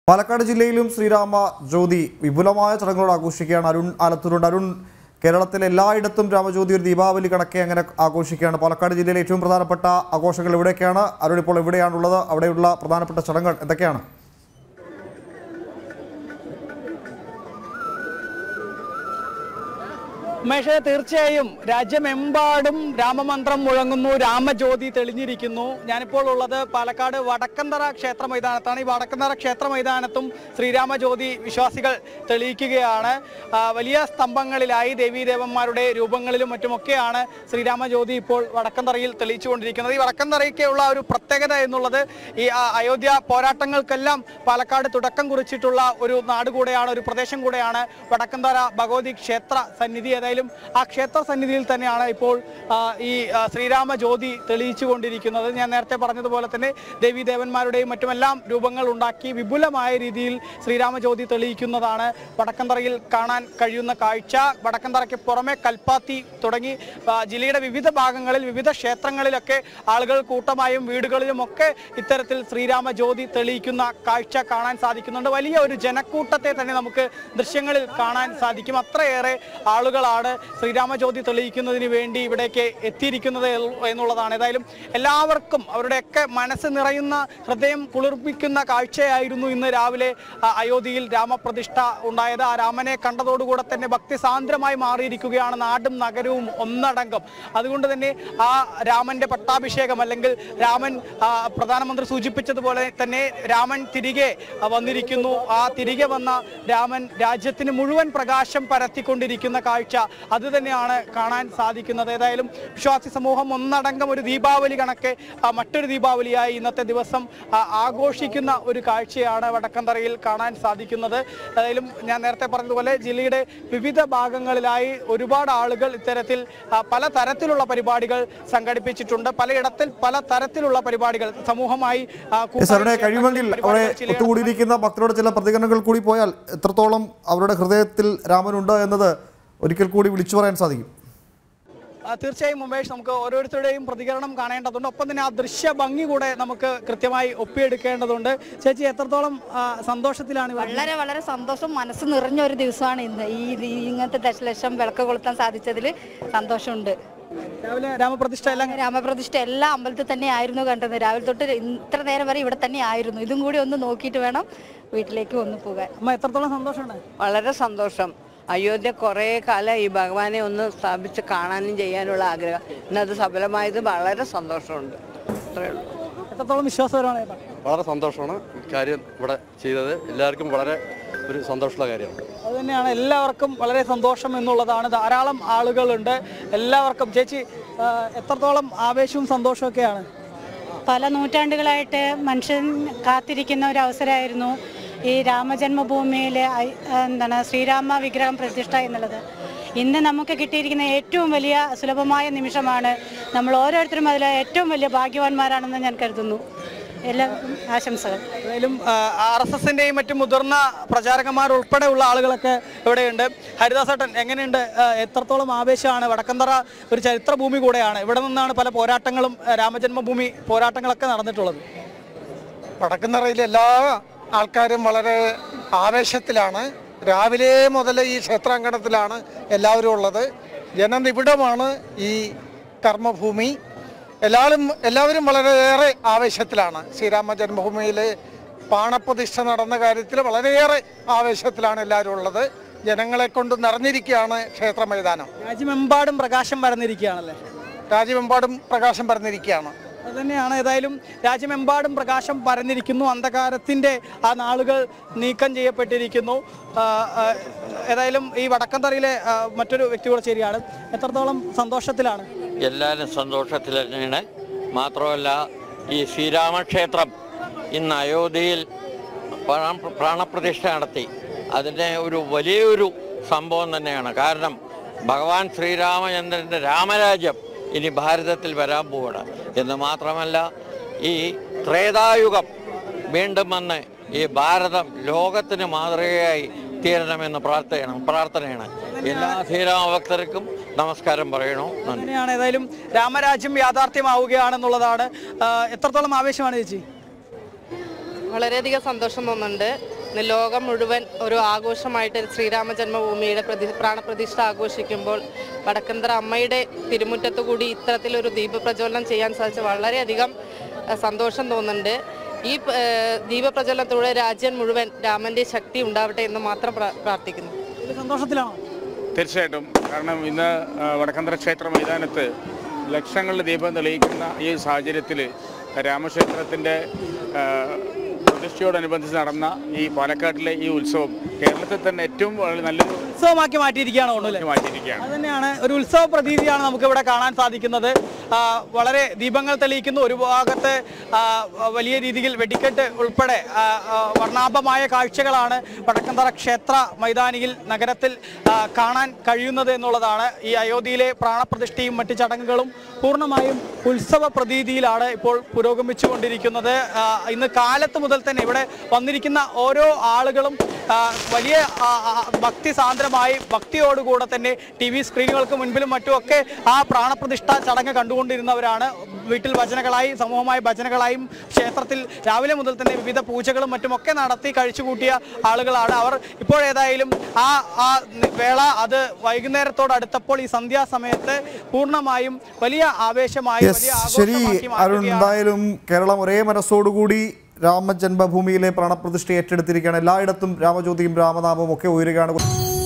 പാലക്കാട് ജില്ലയിലും ശ്രീരാമ ജ്യോതി വിപുലമായ ചടങ്ങുകൾ ആഘോഷിക്കുകയാണ് അരുൺ ആലത്തൂരുണ്ട് അരുൺ കേരളത്തിലെ എല്ലായിടത്തും രാമജ്യോതി ഒരു ദീപാവലി കണക്കെ അങ്ങനെ ആഘോഷിക്കുകയാണ് പാലക്കാട് ജില്ലയിലെ ഏറ്റവും പ്രധാനപ്പെട്ട ആഘോഷങ്ങൾ എവിടെയൊക്കെയാണ് അരുൺ ഇപ്പോൾ എവിടെയാണുള്ളത് അവിടെയുള്ള പ്രധാനപ്പെട്ട ചടങ്ങുകൾ എന്തൊക്കെയാണ് ഉമേഷ് തീർച്ചയായും രാജ്യമെമ്പാടും രാമമന്ത്രം മുഴങ്ങുന്നു രാമജ്യോതി തെളിഞ്ഞിരിക്കുന്നു ഞാനിപ്പോൾ ഉള്ളത് പാലക്കാട് വടക്കന്തറ ക്ഷേത്ര മൈതാനത്താണ് ഈ വടക്കന്തറ ക്ഷേത്ര മൈതാനത്തും ശ്രീരാമജ്യോതി വിശ്വാസികൾ തെളിയിക്കുകയാണ് ആ, വലിയ സ്തംഭങ്ങളിലായി ദേവീദേവന്മാരുടെ രൂപങ്ങളിലും മറ്റുമൊക്കെയാണ് ശ്രീരാമജ്യോതി ഇപ്പോൾ വടക്കന്തറയിൽ തെളിയിച്ചുകൊണ്ടിരിക്കുന്നത് ഈ വടക്കന്തറയ്ക്കുള്ള ഒരു പ്രത്യേകത എന്നുള്ളത് ഈ ആ, അയോധ്യ പോരാട്ടങ്ങൾക്കെല്ലാം പാലക്കാട് തുടക്കം കുറിച്ചിട്ടുള്ള ഒരു നാട് കൂടെയാണ് ഒരു പ്രദേശം കൂടെയാണ് വടക്കന്തറ ഭഗവതി ക്ഷേത്ര സന്നിധി ഏതായാലും ആ ക്ഷേത്ര സന്നിധിയിൽ തന്നെയാണ് ഇപ്പോൾ ആ, ഈ ആ, ശ്രീരാമ ജ്യോതി തെളിയിച്ചുകൊണ്ടിരിക്കുന്നത് ഞാൻ നേരത്തെ പറഞ്ഞതുപോലെ തന്നെ ദേവീദേവന്മാരുടെയും മറ്റുമെല്ലാം രൂപങ്ങൾ ഉണ്ടാക്കി വിപുലമായ രീതിയിൽ ശ്രീരാമ ജ്യോതി തെളിയിക്കുന്നതാണ് വടക്കന്തറയിൽ കാണാൻ കഴിയുന്ന കാഴ്ച വടക്കന്തറയ്ക്ക് പുറമെ കൽപ്പാത്തി തുടങ്ങി ആ, ജില്ലയുടെ വിവിധ ഭാഗങ്ങളിൽ വിവിധ ക്ഷേത്രങ്ങളിലൊക്കെ ആളുകൾ കൂട്ടമായും വീടുകളിലുമൊക്കെ ഇത്തരത്തിൽ ശ്രീരാമ ജ്യോതി തെളിയിക്കുന്ന കാഴ്ച കാണാൻ സാധിക്കുന്നുണ്ട് വലിയ ഒരു ജനക്കൂട്ടത്തെ തന്നെ നമുക്ക് ദൃശ്യങ്ങളിൽ കാണാൻ സാധിക്കും അത്രയേറെ ആളുകളാണ് ശ്രീരാമ ജ്യോതി തെളിയിക്കുന്നതിന് വേണ്ടി ഇവിടേക്ക് എത്തിയിരിക്കുന്നത് എന്നുള്ളതാണ് ഏതായാലും എല്ലാവർക്കും അവരുടെയൊക്കെ മനസ്സ് നിറയുന്ന ഹൃദയം കുളിർപ്പിക്കുന്ന കാഴ്ചയായിരുന്നു ഇന്ന് രാവിലെ ആ, അയോധ്യയിൽ രാമപ്രതിഷ്ഠ ഉണ്ടായത് ആ രാമനെ കണ്ടതോടുകൂടെ തന്നെ ഭക്തിസാന്ദ്രമായി മാറിയിരിക്കുകയാണ് നാടും നഗരവും ഒന്നടങ്കം അതുകൊണ്ട് തന്നെ ആ രാമന്റെ പട്ടാഭിഷേകം അല്ലെങ്കിൽ രാമൻ ആ, പ്രധാനമന്ത്രി സൂചിപ്പിച്ചതുപോലെ തന്നെ രാമൻ തിരികെ ആ, വന്നിരിക്കുന്നു ആ തിരികെ വന്ന രാമൻ രാജ്യത്തിന് മുഴുവൻ പ്രകാശം പരത്തിക്കൊണ്ടിരിക്കുന്ന കാഴ്ച അത് തന്നെയാണ് കാണാൻ സാധിക്കുന്നത് ഏതായാലും വിശ്വാസി സമൂഹം ഒന്നടങ്കം ഒരു ദീപാവലി കണക്കെ ആ, മറ്റൊരു ദീപാവലിയായി ഇന്നത്തെ ദിവസം ആ, ആഘോഷിക്കുന്ന ഒരു കാഴ്ചയാണ് വടക്കന്തറയിൽ കാണാൻ സാധിക്കുന്നത് ഏതായാലും ഞാൻ നേരത്തെ പറഞ്ഞതുപോലെ ജില്ലയുടെ വിവിധ ഭാഗങ്ങളിലായി ഒരുപാട് ആളുകൾ ഇത്തരത്തിൽ ആ, പല തരത്തിലുള്ള പരിപാടികൾ സംഘടിപ്പിച്ചിട്ടുണ്ട് പലയിടത്തിൽ പല തരത്തിലുള്ള പരിപാടികൾ സമൂഹമായി ആ, എസ് അരുണെ കൂട്ടായ കഴിയുമെങ്കിൽ അവിടെ പരിപാടികൾ ചില- ഒത്തുകൂടിയിരിക്കുന്ന ഭക്തരുടെ ചില പ്രതികരണങ്ങൾ കൂടി പോയാൽ എത്രത്തോളം അവരുടെ ഹൃദയത്തിൽ രാമനുണ്ട് എന്നത് ഒരിക്കൽ കൂടി വിളിച്ചു പറയാൻ സാധിക്കും ആ, തീർച്ചയായും മുമ്പേഷ് നമുക്ക് ഓരോരുത്തരുടെയും പ്രതികരണം കാണേണ്ടതുണ്ട് ഒപ്പം തന്നെ ആ ദൃശ്യ ഭംഗി കൂടെ നമുക്ക് കൃത്യമായി ഒപ്പിയെടുക്കേണ്ടതുണ്ട് ചേച്ചി എത്രത്തോളം ആ, സന്തോഷത്തിലാണ് ഇവർ? വളരെ വളരെ സന്തോഷം മനസ്സ് നിറഞ്ഞ ഒരു ദിവസമാണ് ഇന്ന് ഈ ഈ ഇങ്ങനത്തെ ദശലക്ഷം വിളക്ക് കൊളുത്താൻ സാധിച്ചതിൽ സന്തോഷമുണ്ട് രാവിലെ രാമപ്രതിഷ്ഠ എല്ലാം രാമപ്രതിഷ്ഠ എല്ലാ അമ്പലത്തിൽ തന്നെ ആയിരുന്നു കണ്ടത് രാവിലെ തൊട്ട് ഇത്ര നേരം വരെ ഇവിടെ തന്നെ ആയിരുന്നു ഇതും കൂടി ഒന്ന് നോക്കിയിട്ട് വേണം വീട്ടിലേക്ക് ഒന്ന് പോകാൻ അമ്മ എത്രത്തോളം സന്തോഷമുണ്ട് വളരെ സന്തോഷം അയോധ്യ കുറേ കാലം ഈ ഭഗവാനെ ഒന്ന് സ്ഥാപിച്ച് കാണാനും ചെയ്യാനുള്ള ആഗ്രഹം ഇന്നത് സഫലമായത് വളരെ സന്തോഷമുണ്ട് അത്രേ ഉള്ളൂ എത്രത്തോളം വിശ്വാസപരമാണ് ഈ പാട്ട്? വളരെ സന്തോഷമാണ് കാര്യം ഇവിടെ ചെയ്തത് എല്ലാവർക്കും വളരെ ഒരു സന്തോഷമുള്ള കാര്യമാണ് അത് തന്നെയാണ് എല്ലാവർക്കും വളരെ സന്തോഷം എന്നുള്ളതാണ് ധാരാളം ആളുകളുണ്ട് എല്ലാവർക്കും ചേച്ചി ആ, എത്രത്തോളം ആവേശവും സന്തോഷവും ഒക്കെയാണ് പല നൂറ്റാണ്ടുകളായിട്ട് മനുഷ്യൻ കാത്തിരിക്കുന്ന ഒരു അവസരമായിരുന്നു ഈ രാമജന്മഭൂമിയിൽ എന്താണ് ശ്രീരാമ വിഗ്രഹം പ്രതിഷ്ഠ എന്നുള്ളത് ഇന്ന് നമുക്ക് കിട്ടിയിരിക്കുന്ന ഏറ്റവും വലിയ സുലഭമായ നിമിഷമാണ് നമ്മൾ ഓരോരുത്തരും അതിൽ ഏറ്റവും വലിയ ഭാഗ്യവാന്മാരാണെന്ന് ഞാൻ കരുതുന്നു എല്ലാവർക്കും ആശംസകൾ ഏതായാലും ആർ എസ് എസിന്റെയും മറ്റു മുതിർന്ന പ്രചാരകന്മാർ ഉൾപ്പെടെയുള്ള ആളുകളൊക്കെ ഇവിടെയുണ്ട് ഹരിദാസേട്ടൻ എങ്ങനെയുണ്ട് ആ, എത്രത്തോളം ആവേശമാണ് വടക്കന്തറ ഒരു ചരിത്ര ഭൂമി കൂടെയാണ് ഇവിടെ നിന്നാണ് പല പോരാട്ടങ്ങളും ആ, രാമജന്മഭൂമി പോരാട്ടങ്ങളൊക്കെ നടന്നിട്ടുള്ളത് വടക്കുംതറയിലെ എല്ലാ ആൾക്കാരും വളരെ ആവേശത്തിലാണ് രാവിലെ മുതൽ ഈ ക്ഷേത്രാങ്കണത്തിലാണ് എല്ലാവരും ഉള്ളത് ജനനിബിഡമാണ് ഈ കർമ്മഭൂമി എല്ലാവരും എല്ലാവരും വളരെയേറെ ആവേശത്തിലാണ് ശ്രീരാമ ജന്മഭൂമിയിൽ പാണപ്രതിഷ്ഠ നടന്ന കാര്യത്തിൽ വളരെയേറെ ആവേശത്തിലാണ് എല്ലാവരും ഉള്ളത് ജനങ്ങളെ കൊണ്ട് നിറഞ്ഞിരിക്കുകയാണ് ക്ഷേത്ര മൈതാനം രാജ്യമെമ്പാടും പ്രകാശം പരന്നിരിക്കുകയാണല്ലേ രാജ്യമെമ്പാടും പ്രകാശം പരന്നിരിക്കുകയാണ് അത് തന്നെയാണ് ഏതായാലും രാജ്യമെമ്പാടും പ്രകാശം പരന്നിരിക്കുന്നു അന്ധകാരത്തിന്റെ ആ നാളുകൾ നീക്കം ചെയ്യപ്പെട്ടിരിക്കുന്നു ആ, ആ, ഏതായാലും ഈ വടക്കന്തറയിലെ ആ, മറ്റൊരു വ്യക്തി കൂടെ ശരിയാണ് എത്രത്തോളം സന്തോഷത്തിലാണ് എല്ലാവരും സന്തോഷത്തിൽ തന്നെയാണ് മാത്രമല്ല ഈ ശ്രീരാമക്ഷേത്രം ഇന്ന് അയോധ്യയിൽ പ്രാണ- പ്രാണപ്രതിഷ്ഠ നടത്തി അതിൻ്റെ ഒരു വലിയൊരു സംഭവം തന്നെയാണ് കാരണം ഭഗവാൻ ശ്രീരാമചന്ദ്രൻ്റെ രാമരാജ്യം ഇനി ഭാരതത്തിൽ വരാൻ പോവുകയാണ് എന്ന് മാത്രമല്ല ഈ ത്രേതായുഗം വീണ്ടും വന്ന് ഈ ഭാരതം ലോകത്തിന് മാതൃകയായി തീരണമെന്ന് പ്രാർത്ഥനയാണ് പ്രാർത്ഥനയാണ് എല്ലാ ശ്രീരാമ ഭക്തർക്കും നമസ്കാരം പറയണു നന്ദി അങ്ങനെയാണ് ഏതായാലും രാമരാജ്യം യാഥാർത്ഥ്യമാവുകയാണെന്നുള്ളതാണ് ആ, എത്രത്തോളം ആവേശമാണ് ചേച്ചി വളരെയധികം സന്തോഷം തോന്നുന്നുണ്ട് ഇന്ന് ലോകം മുഴുവൻ ഒരു ആഘോഷമായിട്ട് ശ്രീരാമ ജന്മഭൂമിയുടെ പ്രതി പ്രാണപ്രതിഷ്ഠ ആഘോഷിക്കുമ്പോൾ വടക്കന്തറ അമ്മയുടെ തിരുമുറ്റത്തു കൂടി ഇത്തരത്തിലൊരു ദീപപ്രജ്വലനം ചെയ്യാൻ സാധിച്ച വളരെയധികം അഹ്, സന്തോഷം തോന്നുന്നുണ്ട് ഈ ഏഹ്, ദീപപ്രജ്വലനത്തോടെ രാജ്യം മുഴുവൻ രാമന്റെ ശക്തി ഉണ്ടാവട്ടെ എന്ന് മാത്രം പ്രാ- പ്രാർത്ഥിക്കുന്നു സന്തോഷത്തിലാണോ തീർച്ചയായിട്ടും കാരണം ഇന്ന് ആ, വടക്കന്തര ക്ഷേത്ര മൈതാനത്ത് ലക്ഷങ്ങളുടെ ദീപം തെളിയിക്കുന്ന ഈ സാഹചര്യത്തിൽ രാമക്ഷേത്രത്തിൻ്റെ ആ, പ്രതിഷ്ഠയോടനുബന്ധിച്ച് നടന്ന ഈ പാലക്കാട്ടിലെ ഈ ഉത്സവം കേരളത്തിൽ തന്നെ ഏറ്റവും വളരെ നല്ലൊരു ഉത്സവമാക്കി മാറ്റിയിരിക്കുകയാണ് തോന്നുന്നു അല്ലേ മാറ്റിയിരിക്കുകയാണ് അത് തന്നെയാണ് ഒരു ഉത്സവ പ്രതീതിയാണ് നമുക്ക് ഇവിടെ കാണാൻ സാധിക്കുന്നത് ആ, വളരെ ദീപങ്ങൾ തെളിയിക്കുന്ന ഒരു ഭാഗത്ത് ആ, വലിയ രീതിയിൽ വെടിക്കെട്ട് ഉൾപ്പെടെ ആ, ആ, വർണ്ണാഭമായ കാഴ്ചകളാണ് വടക്കന്തറ ക്ഷേത്ര മൈതാനിയിൽ നഗരത്തിൽ ആ, കാണാൻ കഴിയുന്നത് എന്നുള്ളതാണ് ഈ അയോധ്യയിലെ പ്രാണപ്രതിഷ്ഠയും മറ്റ് ചടങ്ങുകളും പൂർണ്ണമായും ഉത്സവ പ്രതീതിയിലാണ് ഇപ്പോൾ പുരോഗമിച്ചുകൊണ്ടിരിക്കുന്നത് ആ, ഇന്ന് കാലത്ത് മുതൽ തന്നെ ഇവിടെ വന്നിരിക്കുന്ന ഓരോ ആളുകളും ആ, വലിയ ആ, ആ, ഭക്തി സാന്ദ്രമായി ഭക്തിയോടുകൂടെ തന്നെ ടി വി സ്ക്രീനുകൾക്ക് മുൻപിലും മറ്റുമൊക്കെ ആ പ്രാണപ്രതിഷ്ഠ ചടങ്ങ് കണ്ടുകൊണ്ടിരുന്നവരാണ് വീട്ടിൽ ഭജനകളായി സമൂഹമായ ഭജനകളായും ക്ഷേത്രത്തിൽ രാവിലെ മുതൽ തന്നെ വിവിധ പൂജകളും മറ്റുമൊക്കെ നടത്തി കഴിച്ചുകൂട്ടിയ ആളുകളാണ് അവർ ഇപ്പോഴേതായാലും ആ ആ വേള അത് വൈകുന്നേരത്തോടടുത്തപ്പോൾ ഈ സന്ധ്യാസമയത്ത് പൂർണ്ണമായും വലിയ ആവേശമായി യെസ് വലിയ ശരി ആഘോഷമാക്കി അരുൺ മാറ്റുകയാണ് എന്തായാലും കേരളം ഒരേ മനസ്സോടുകൂടി രാമജന്മഭൂമിയിലെ പ്രാണപ്രതിഷ്ഠ ഏറ്റെടുത്തിരിക്കുകയാണ് എല്ലായിടത്തും രാമജ്യോതിയും രാമനാമവും ഒക്കെ ഉയരുകയാണ്